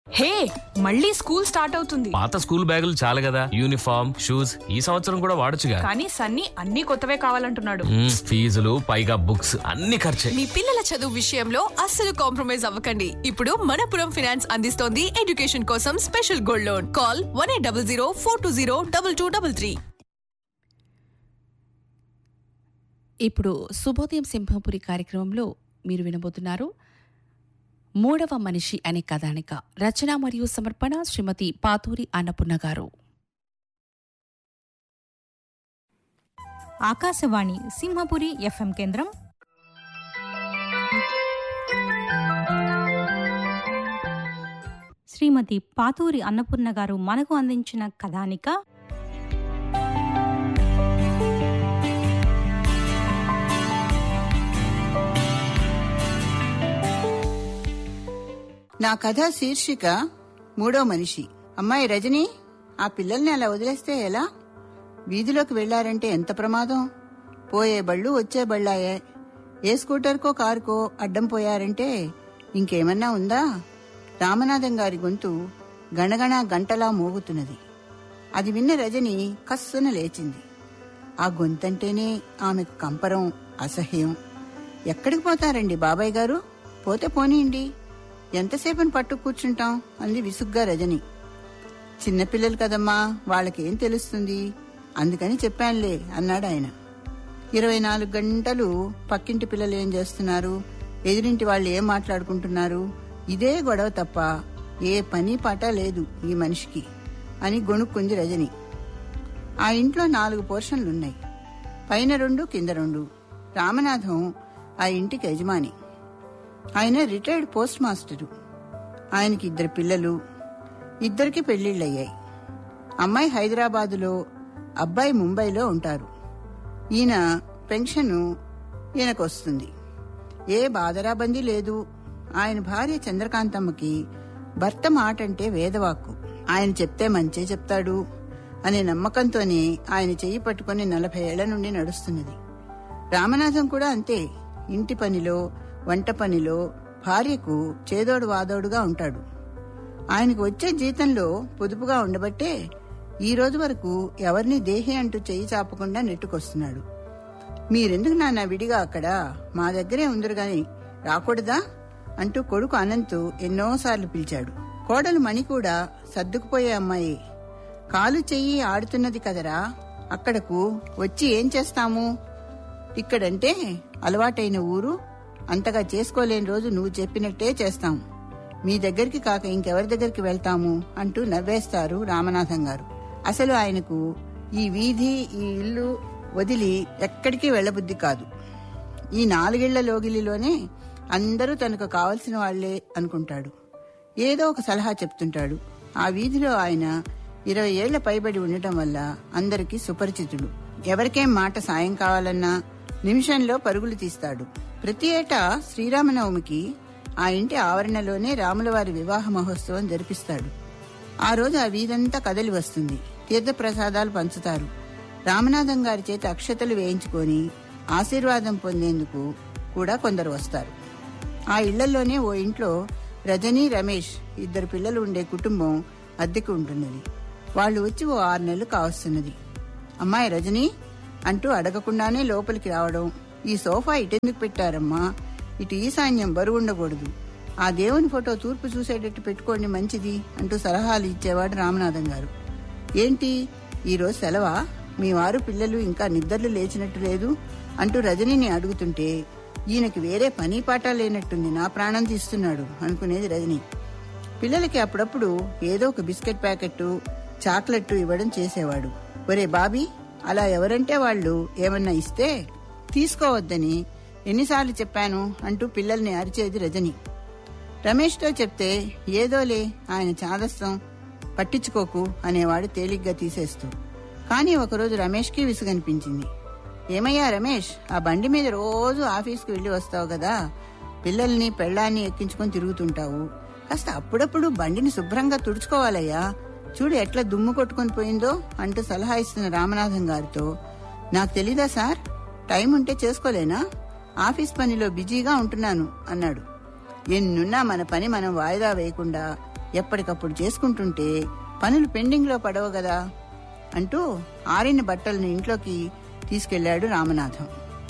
హే మళ్ళీ school start అవుతుంది పాత స్కూల్ బ్యాగులు చాలు కదా యూనిఫామ్ షూస్ ఈ సంవత్సరం కూడా వాడొచ్చుగా కానీ సన్నీ అన్ని కొత్తవే కావాలంటున్నాడు మ్మ్, ఫీజులు పైగా బుక్స్ అన్ని ఖర్చే మీ పిల్లల చదువు విషయంలో అస్సలు కాంప్రమైజ్ అవ్వకండి ఇప్పుడు మనపురం ఫైనాన్స్ అందిస్తోంది ఎడ్యుకేషన్ కోసం special gold loan call one eight double zero four two zero double two double three ఇప్పుడు శుభోదయం సింహపురి కార్యక్రమంలో మీరు వినబోతున్నారు మూడవ మనిషి అనే కథానిక రచన మరియు సమర్పణ శ్రీమతి పాతూరి అన్నపూర్ణ గారు ఆకాశవాణి సింహపురి ఎఫ్ఎం కేంద్రం శ్రీమతి పాతూరి అన్నపూర్ణ గారు మనకు అందించిన కథానిక నా కథ శీర్షిక మూడో మనిషి అమ్మాయి రజని ఆ పిల్లల్ని అలా వదిలేస్తే ఎలా వీధిలోకి వెళ్లారంటే ఎంత ప్రమాదం పోయే బళ్ళు వచ్చే బళ్ళాయే ఏ స్కూటర్కో కారుకో అడ్డం పోయారంటే ఇంకేమన్నా ఉందా రామనాథం గారి గొంతు గణగణ గంటలా మోగుతున్నది అది విన్న రజని కస్సున లేచింది ఆ గొంతంటేనే ఆమెకు కంపరం అసహ్యం ఎక్కడికి పోతారండి బాబాయ్ గారు పోతే పోనీయండి ఎంతసేపని పట్టు కూర్చుంటాం అంది విసుగ్గా రజని చిన్నపిల్లలు కదమ్మా వాళ్ళకేం తెలుస్తుంది అందుకని చెప్పానులే అన్నాడు ఆయన ఇరవై నాలుగు గంటలు పక్కింటి పిల్లలు ఏం చేస్తున్నారు ఎదురింటి వాళ్ళు ఏం మాట్లాడుకుంటున్నారు ఇదే గొడవ తప్ప ఏ పని పాట లేదు ఈ మనిషికి అని గొణుక్కుంది రజని ఆ ఇంట్లో నాలుగు పోర్షన్లున్నాయి పైన రెండు కింద రెండు రామనాథం ఆ ఇంటికి యజమాని ఆయన రిటైర్డ్ పోస్ట్ మాస్టరు ఆయనకి ఇద్దరు పిల్లలు ఇద్దరికి పెళ్లిళ్ళయ్యాయి అమ్మాయి హైదరాబాదులో అబ్బాయి ముంబైలో ఉంటారు ఈయన పెన్షను ఈయనకు వస్తుంది ఏ బాధరాబందీ లేదు ఆయన భార్య చంద్రకాంతమ్మకి భర్త మాట అంటే వేదవాక్కు ఆయన చెప్తే మంచే చెప్తాడు అనే నమ్మకంతోనే ఆయన చెయ్యి పట్టుకుని నలభై ఏళ్ల నుండి నడుస్తున్నది రామనాథం కూడా అంతే ఇంటి పనిలో వంట పనిలో భార్యకు చేదోడు వాదోడుగా ఉంటాడు ఆయనకు వచ్చే జీతంలో పొదుపుగా ఉండబట్టే ఈ రోజు వరకు ఎవరిని దేహి అంటూ చెయ్యి చాపకుండా నెట్టుకొస్తున్నాడు మీరెందుకు నాన్న విడిగా అక్కడ మా దగ్గరే ఉందరు గాని రాకూడదా అంటూ కొడుకు అనంతు ఎన్నోసార్లు పిలిచాడు కోడలు మణి కూడా సర్దుకుపోయే అమ్మాయి కాలు చెయ్యి ఆడుతున్నది కదరా అక్కడకు వచ్చి ఏం చేస్తాము ఇక్కడంటే అలవాటైన ఊరు అంతగా చేసుకోలేని రోజు నువ్వు చెప్పినట్టే చేస్తాం మీ దగ్గరికి కాక ఇంకెవరి దగ్గరికి వెళ్తాము అంటూ నవ్వేస్తారు రామనాథం గారు అసలు ఆయనకు ఈ వీధి ఈ ఇల్లు వదిలి ఎక్కడికి వెళ్ళబుద్ధి కాదు ఈ నాలుగేళ్ల లోగిలిలోనే అందరూ తనకు కావలసిన వాళ్లే అనుకుంటాడు ఏదో ఒక సలహా చెప్తుంటాడు ఆ వీధిలో ఆయన ఇరవై ఏళ్ల పైబడి ఉండటం వల్ల అందరికీ సుపరిచితుడు ఎవరికేం మాట సాయం కావాలన్నా నిమిషంలో పరుగులు తీస్తాడు ప్రతి ఏటా శ్రీరామనవమికి ఆ ఇంటి ఆవరణలోనే రాములవారి వివాహ మహోత్సవం జరిపిస్తాడు ఆ రోజు ఆ వీధంతా కదలి వస్తుంది తీర్థప్రసాదాలు పంచుతారు రామనాథం గారి చేత అక్షతలు వేయించుకొని ఆశీర్వాదం పొందేందుకు కూడా కొందరు వస్తారు ఆ ఇళ్లలోనే ఓ ఇంట్లో రజనీ రమేష్ ఇద్దరు పిల్లలు ఉండే కుటుంబం అద్దెకు ఉంటున్నది వాళ్ళు వచ్చి ఓ ఆరు నెలలు కావస్తున్నది అమ్మాయి రజనీ అంటూ అడగకుండానే లోపలికి రావడం ఈ సోఫా ఇటెందుకు పెట్టారమ్మా ఇటు ఈశాన్యం బరువు ఉండకూడదు ఆ దేవుని ఫోటో తూర్పు చూసేటట్టు పెట్టుకోండి మంచిది అంటూ సలహాలు ఇచ్చేవాడు రామనాథం గారు ఏంటి ఈరోజు సెలవా మీ వారు పిల్లలు ఇంకా నిద్రలు లేచినట్టు లేదు అంటూ రజనీని అడుగుతుంటే ఈయనకి వేరే పని పాట లేనట్టుంది నా ప్రాణం తీస్తున్నాడు అనుకునేది రజని పిల్లలకి అప్పుడప్పుడు ఏదో ఒక బిస్కెట్ ప్యాకెట్ చాక్లెట్ ఇవ్వడం చేసేవాడు ఒరే బాబీ అలా ఎవరంటే వాళ్ళు ఏమన్నా ఇస్తే తీసుకోవద్దని ఎన్నిసార్లు చెప్పాను అంటూ పిల్లల్ని అరిచేది రజని రమేష్తో చెప్తే ఏదోలే ఆయన చాదస్తం పట్టించుకోకు అనేవాడు తేలిగ్గా తీసేస్తూ కానీ ఒకరోజు రమేష్కి విసుగనిపించింది ఏమయ్యా రమేష్ ఆ బండి మీద రోజు ఆఫీస్కి వెళ్ళి వస్తావు కదా పిల్లల్ని పెళ్ళాన్ని ఎక్కించుకొని తిరుగుతుంటావు కాస్త అప్పుడప్పుడు బండిని శుభ్రంగా తుడుచుకోవాలయ్యా చూడు ఎట్లా దుమ్ము కొట్టుకొని పోయిందో అంటూ సలహా ఇస్తున్న రామనాథం గారితో నాకు తెలీదా సార్ టైం ఉంటే చేసుకోలేనా ఆఫీస్ పనిలో బిజీగా ఉంటున్నాను అన్నాడు ఎన్నున్నా మన పని మనం వాయిదా వేయకుండా ఎప్పటికప్పుడు చేసుకుంటుంటే పనులు పెండింగ్లో పడవు కదా అంటూ ఆరిన బట్టలను ఇంట్లోకి తీసుకెళ్లాడు రామనాథం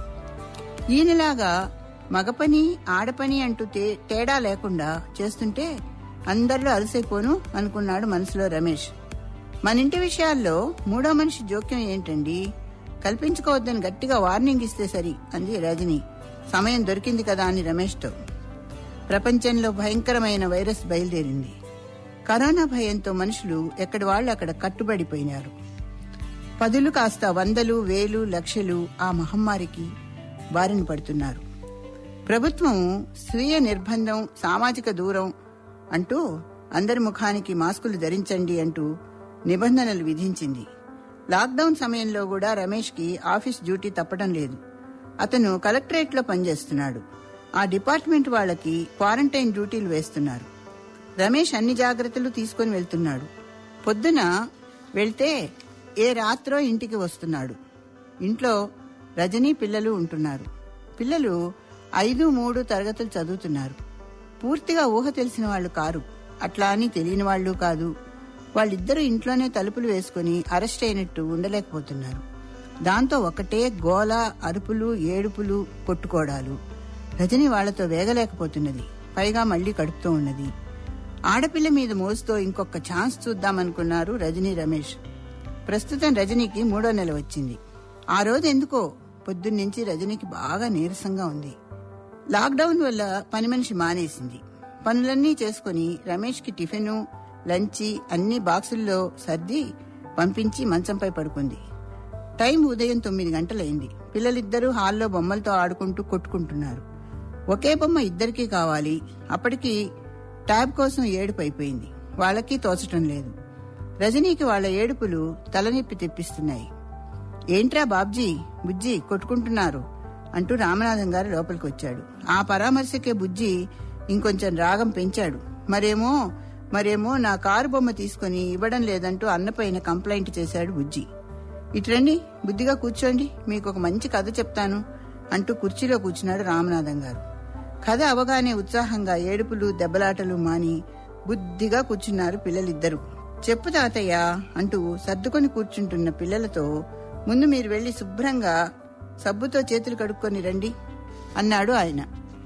ఈయనలాగా మగపని ఆడపని అంటూ తే- తేడా లేకుండా చేస్తుంటే అందరిలో అలసైపోను అనుకున్నాడు మనసులో రమేష్ మన ఇంటి విషయాల్లో మూడో మనిషి జోక్యం ఏంటండి కల్పించుకోవద్దని గట్టిగా వార్నింగ్ ఇస్తే సరి అంది రజని సమయం దొరికింది కదా అని రమేష్తో ప్రపంచంలో భయంకరమైన వైరస్ బయలుదేరింది కరోనా భయంతో మనుషులు ఎక్కడి వాళ్ళు అక్కడ కట్టుబడిపోయినారు పదులు కాస్త వందలు వేలు లక్షలు ఆ మహమ్మారికి బారిన పడుతున్నారు ప్రభుత్వం స్వీయ నిర్బంధం సామాజిక దూరం అంటూ అందరి ముఖానికి మాస్కులు ధరించండి అంటూ నిబంధనలు విధించింది లాక్డౌన్ సమయంలో కూడా రమేష్కి ఆఫీస్ డ్యూటీ తప్పడం లేదు అతను కలెక్టరేట్లో పనిచేస్తున్నాడు ఆ డిపార్ట్మెంట్ వాళ్ళకి క్వారంటైన్ డ్యూటీలు వేస్తున్నారు రమేష్ అన్ని జాగ్రత్తలు తీసుకొని వెళ్తున్నాడు పొద్దున వెళ్తే ఏ రాత్రో ఇంటికి వస్తున్నాడు ఇంట్లో రజనీ పిల్లలు ఉంటున్నారు పిల్లలు ఐదు మూడు తరగతులు చదువుతున్నారు పూర్తిగా ఊహ తెలిసిన వాళ్ళు కారు అట్లా అని తెలియని వాళ్ళు కాదు వాళ్ళిద్దరూ ఇంట్లోనే తలుపులు వేసుకుని అరెస్ట్ అయినట్టు ఉండలేకపోతున్నారు దాంతో ఒకటే గోల అరుపులు ఏడుపులు కొట్టుకోవడాలు రజని వాళ్లతో వేగలేకపోతున్నది పైగా మళ్లీ కడుపుతూ ఉన్నది ఆడపిల్ల మీద మోజుతో ఇంకొక ఛాన్స్ చూద్దామనుకున్నారు రజనీ రమేష్ ప్రస్తుతం రజనీకి మూడో నెల వచ్చింది ఆ రోజు ఎందుకో పొద్దున్నుంచి రజనీకి బాగా నీరసంగా ఉంది లాక్డౌన్ వల్ల పని మనిషి మానేసింది పనులన్నీ చేసుకుని రమేష్కి టిఫిను లంచి అన్ని బాక్సుల్లో సర్ది పంపించి మంచంపై పడుకుంది టైం ఉదయం తొమ్మిది గంటలైంది పిల్లలిద్దరూ హాల్లో బొమ్మలతో ఆడుకుంటూ కొట్టుకుంటున్నారు ఒకే బొమ్మ ఇద్దరికీ కావాలి అప్పటికి ట్యాబ్ కోసం ఏడుపు అయిపోయింది వాళ్ళకి తోచటం లేదు రజనీకి వాళ్ళ ఏడుపులు తలనొప్పి తెప్పిస్తున్నాయి ఏంట్రా బాబ్జీ బుజ్జి కొట్టుకుంటున్నారు అంటూ రామనాథం గారు లోపలికి వచ్చాడు ఆ పరామర్శకే బుజ్జి ఇంకొంచెం రాగం పెంచాడు మరేమో మరేమో నా కారు బొమ్మ తీసుకుని ఇవ్వడం లేదంటూ అన్నపైన కంప్లైంట్ చేశాడు బుజ్జి ఇట్రండి బుద్ధిగా కూర్చోండి మీకు ఒక మంచి కథ చెప్తాను అంటూ కుర్చీలో కూర్చున్నాడు రామనాథం గారు కథ అవగానే ఉత్సాహంగా ఏడుపులు దెబ్బలాటలు మాని బుద్ధిగా కూర్చున్నారు పిల్లలిద్దరూ చెప్పు తాతయ్య అంటూ సర్దుకొని కూర్చుంటున్న పిల్లలతో ముందు మీరు వెళ్లి శుభ్రంగా సబ్బుతో చేతులు కడుక్కొని రండి అన్నాడు ఆయన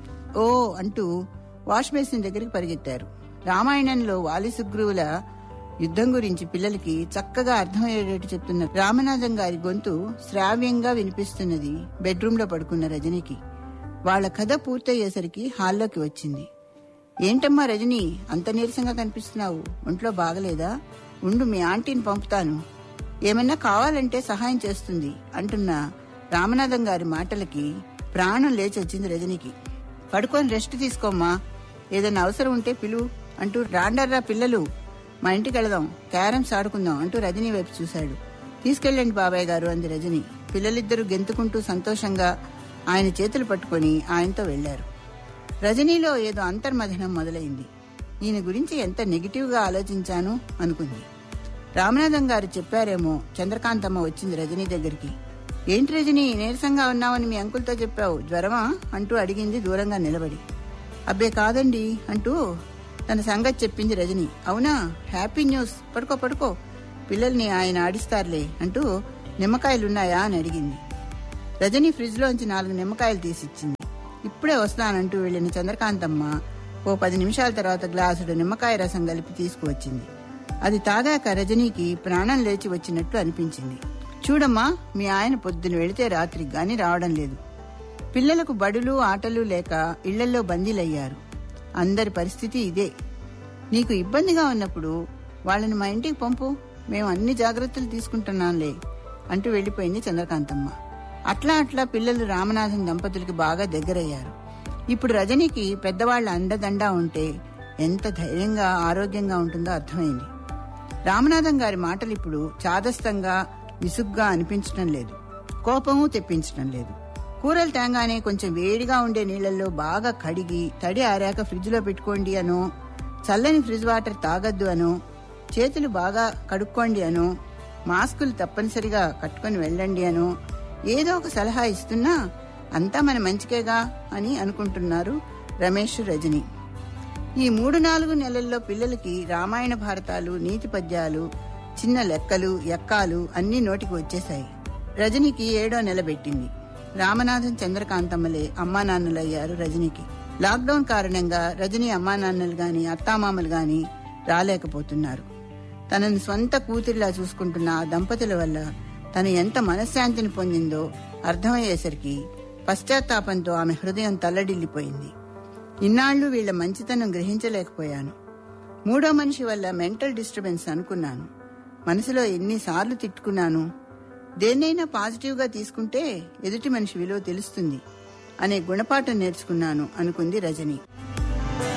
ఓ అంటూ వాష్ బేసిన్ దగ్గరికి పరిగెత్తారు రామాయణంలో వాలి సుగ్రీవుల యుద్ధం గురించి పిల్లలకి చక్కగా అర్థమయ్యేటట్టు చెప్తున్న రామనాథం గారి గొంతు శ్రావ్యంగా వినిపిస్తున్నది బెడ్రూమ్ లో పడుకున్న రజనికి వాళ్ళ కథ పూర్తయ్యేసరికి హాల్లోకి వచ్చింది ఏంటమ్మా రజని అంత నీరసంగా కనిపిస్తున్నావు ఒంట్లో బాగలేదా ఉండు మీ ఆంటీని పంపుతాను ఏమన్నా కావాలంటే సహాయం చేస్తుంది అంటున్న రామనాథం గారి మాటలకి ప్రాణం లేచి వచ్చింది రజనికి పడుకొని రెస్ట్ తీసుకోమ్మా ఏదైనా అవసరం ఉంటే పిలువు అంటూ రాండర్రా పిల్లలు మా ఇంటికి వెళదాం క్యారమ్స్ ఆడుకుందాం అంటూ రజనీ వైపు చూశాడు తీసుకెళ్ళండి బాబాయ్ గారు అంది రజని పిల్లలిద్దరూ గెంతుకుంటూ సంతోషంగా ఆయన చేతులు పట్టుకొని ఆయనతో వెళ్లారు రజనీలో ఏదో అంతర్మథనం మొదలైంది ఈయన గురించి ఎంత నెగిటివ్గా ఆలోచించాను అనుకుంది రామనాథం గారు చెప్పారేమో చంద్రకాంతమ్మ వచ్చింది రజనీ దగ్గరికి ఏంటి రజనీ నీరసంగా ఉన్నావని మీ అంకుల్తో చెప్పావు జ్వరమా అంటూ అడిగింది దూరంగా నిలబడి అబ్బే కాదండి అంటూ తన సంగతి చెప్పింది రజని అవునా హ్యాపీ న్యూస్ పడుకో పడుకో పిల్లల్ని ఆయన ఆడిస్తారులే అంటూ నిమ్మకాయలున్నాయా అని అడిగింది రజని ఫ్రిడ్జ్ లోంచి నాలుగు నిమ్మకాయలు తీసిచ్చింది ఇప్పుడే వస్తానంటూ వెళ్లిన చంద్రకాంతమ్మ ఓ పది నిమిషాల తర్వాత గ్లాసుడు నిమ్మకాయ రసం కలిపి తీసుకువచ్చింది అది తాగాక రజనీకి ప్రాణం లేచి వచ్చినట్టు అనిపించింది చూడమ్మా మీ ఆయన పొద్దున వెళితే రాత్రికి గాని రావడం లేదు పిల్లలకు బడులు ఆటలు లేక ఇళ్లల్లో బందీలయ్యారు అందరి పరిస్థితి ఇదే నీకు ఇబ్బందిగా ఉన్నప్పుడు వాళ్ళని మా ఇంటికి పంపు మేము అన్ని జాగ్రత్తలు తీసుకుంటున్నాంలే అంటూ వెళ్లిపోయింది చంద్రకాంతమ్మ అట్లా అట్లా పిల్లలు రామనాథం దంపతులకి బాగా దగ్గరయ్యారు ఇప్పుడు రజనీకి పెద్దవాళ్ల అండదండా ఉంటే ఎంత ధైర్యంగా ఆరోగ్యంగా ఉంటుందో అర్థమైంది రామనాథం గారి మాటలు ఇప్పుడు చాదస్తంగా విసుగ్గా అనిపించడం లేదు కోపము తెప్పించడం లేదు కూరలు తేగానే కొంచెం వేడిగా ఉండే నీళ్లలో బాగా కడిగి తడి ఆరాక ఫ్రిడ్జ్ లో పెట్టుకోండి అనో చల్లని ఫ్రిడ్జ్ వాటర్ తాగద్దు అనో చేతులు బాగా కడుక్కోండి అనో మాస్కులు తప్పనిసరిగా కట్టుకొని వెళ్ళండి అనో ఏదో ఒక సలహా ఇస్తున్నా అంతా మన మంచికేగా అని అనుకుంటున్నారు రమేష్ రజని ఈ మూడు నాలుగు నెలల్లో పిల్లలకి రామాయణ భారతాలు నీతి పద్యాలు చిన్న లెక్కలు ఎక్కాలు అన్నీ నోటికి వచ్చేశాయి రజనికి ఏడో నెల పెట్టింది రామనాథం చంద్రకాంతమ్మలే అమ్మా నాన్నలయ్యారు రజనికి లాక్డౌన్ కారణంగా రజని అమ్మా నాన్నలు గాని అత్తామామలు గాని రాలేకపోతున్నారు తనని స్వంత కూతురిలా చూసుకుంటున్న ఆ దంపతుల వల్ల తను ఎంత మనశ్శాంతిని పొందిందో అర్థమయ్యేసరికి పశ్చాత్తాపంతో ఆమె హృదయం తల్లడిల్లిపోయింది ఇన్నాళ్లు వీళ్ల మంచితనం గ్రహించలేకపోయాను మూడో మనిషి వల్ల మెంటల్ డిస్టర్బెన్స్ అనుకున్నాను మనసులో ఎన్నిసార్లు తిట్టుకున్నాను దేన్నైనా పాజిటివ్గా తీసుకుంటే ఎదుటి మనిషి విలువ తెలుస్తుంది అనే గుణపాఠం నేర్చుకున్నాను అనుకుంది రజని